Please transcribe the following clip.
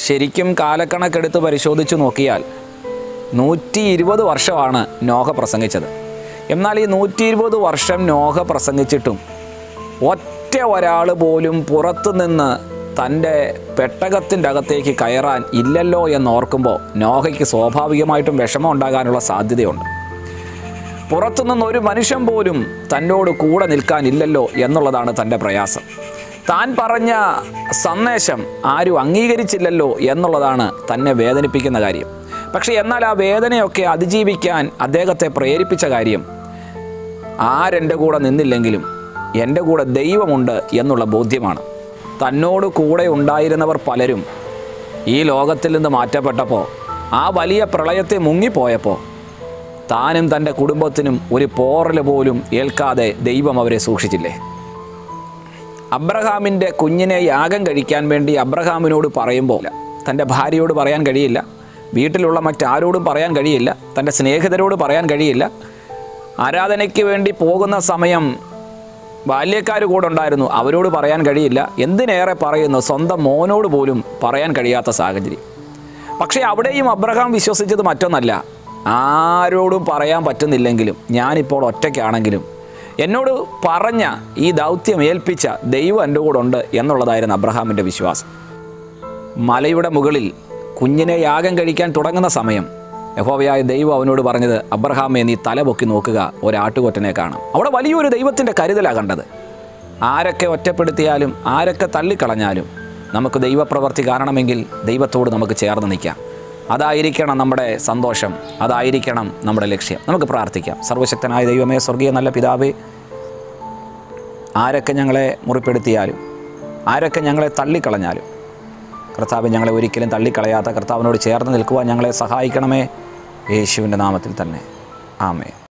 ശരിക്കും കാലക്കണക്കെടുത്ത് പരിശോധിച്ച് നോക്കിയാൽ നൂറ്റി ഇരുപത് വർഷമാണ് നോഹ പ്രസംഗിച്ചത് എന്നാൽ ഈ നൂറ്റി ഇരുപത് വർഷം നോഹ പ്രസംഗിച്ചിട്ടും ഒറ്റ ഒരാൾ പോലും പുറത്തു നിന്ന് തൻ്റെ പെട്ടകത്തിൻ്റെ അകത്തേക്ക് കയറാൻ ഇല്ലല്ലോ എന്നോർക്കുമ്പോൾ നോഹയ്ക്ക് സ്വാഭാവികമായിട്ടും വിഷമം ഉണ്ടാകാനുള്ള സാധ്യതയുണ്ട് പുറത്തുനിന്ന് ഒരു മനുഷ്യൻ പോലും തന്നോട് കൂടെ നിൽക്കാനില്ലല്ലോ എന്നുള്ളതാണ് തൻ്റെ പ്രയാസം താൻ പറഞ്ഞ സന്ദേശം ആരും അംഗീകരിച്ചില്ലല്ലോ എന്നുള്ളതാണ് തന്നെ വേദനിപ്പിക്കുന്ന കാര്യം പക്ഷേ എന്നാൽ ആ വേദനയൊക്കെ അതിജീവിക്കാൻ അദ്ദേഹത്തെ പ്രേരിപ്പിച്ച കാര്യം ആരെൻ്റെ കൂടെ നിന്നില്ലെങ്കിലും എൻ്റെ കൂടെ ദൈവമുണ്ട് എന്നുള്ള ബോധ്യമാണ് തന്നോട് കൂടെ ഉണ്ടായിരുന്നവർ പലരും ഈ ലോകത്തിൽ നിന്ന് മാറ്റപ്പെട്ടപ്പോൾ ആ വലിയ പ്രളയത്തെ മുങ്ങിപ്പോയപ്പോൾ താനും തൻ്റെ കുടുംബത്തിനും ഒരു പോറൽ പോലും ഏൽക്കാതെ ദൈവം അവരെ സൂക്ഷിച്ചില്ലേ അബ്രഹാമിൻ്റെ കുഞ്ഞിനെ യാഗം കഴിക്കാൻ വേണ്ടി അബ്രഹാമിനോട് പറയുമ്പോൾ തൻ്റെ ഭാര്യയോട് പറയാൻ കഴിയില്ല വീട്ടിലുള്ള മറ്റാരോടും പറയാൻ കഴിയില്ല തൻ്റെ സ്നേഹിതരോട് പറയാൻ കഴിയില്ല ആരാധനയ്ക്ക് വേണ്ടി പോകുന്ന സമയം ബാല്യക്കാർ കൂടെ ഉണ്ടായിരുന്നു അവരോട് പറയാൻ കഴിയില്ല എന്തിനേറെ പറയുന്നു സ്വന്തം മോനോട് പോലും പറയാൻ കഴിയാത്ത സാഹചര്യം പക്ഷേ അവിടെയും അബ്രഹാം വിശ്വസിച്ചത് മറ്റൊന്നല്ല ആരോടും പറയാൻ പറ്റുന്നില്ലെങ്കിലും ഞാനിപ്പോൾ ഒറ്റയ്ക്കാണെങ്കിലും എന്നോട് പറഞ്ഞ ഈ ദൗത്യം ഏൽപ്പിച്ച ദൈവം എൻ്റെ കൂടെ ഉണ്ട് എന്നുള്ളതായിരുന്നു അബ്രഹാമിൻ്റെ വിശ്വാസം മലയുടെ മുകളിൽ കുഞ്ഞിനെ യാഗം കഴിക്കാൻ തുടങ്ങുന്ന സമയം യഹോവയായ ദൈവം അവനോട് പറഞ്ഞത് അബ്രഹാമെ നീ തല പൊക്കി നോക്കുക ഒരാട്ടുകൊറ്റനെ കാണാം അവിടെ വലിയൊരു ദൈവത്തിൻ്റെ കരുതലാണ് കണ്ടത് ആരൊക്കെ ഒറ്റപ്പെടുത്തിയാലും ആരൊക്കെ തള്ളിക്കളഞ്ഞാലും നമുക്ക് ദൈവപ്രവർത്തി കാണണമെങ്കിൽ ദൈവത്തോട് നമുക്ക് ചേർന്ന് നിൽക്കാം അതായിരിക്കണം നമ്മുടെ സന്തോഷം അതായിരിക്കണം നമ്മുടെ ലക്ഷ്യം നമുക്ക് പ്രാർത്ഥിക്കാം സർവശക്തനായ ദൈവമേ സ്വർഗീയ നല്ല പിതാവേ ആരൊക്കെ ഞങ്ങളെ മുറിപ്പെടുത്തിയാലും ആരൊക്കെ ഞങ്ങളെ തള്ളിക്കളഞ്ഞാലും കർത്താവ് ഞങ്ങളെ ഒരിക്കലും തള്ളിക്കളയാത്ത കർത്താവിനോട് ചേർന്ന് നിൽക്കുവാൻ ഞങ്ങളെ സഹായിക്കണമേ യേശുവിൻ്റെ നാമത്തിൽ തന്നെ ആമേ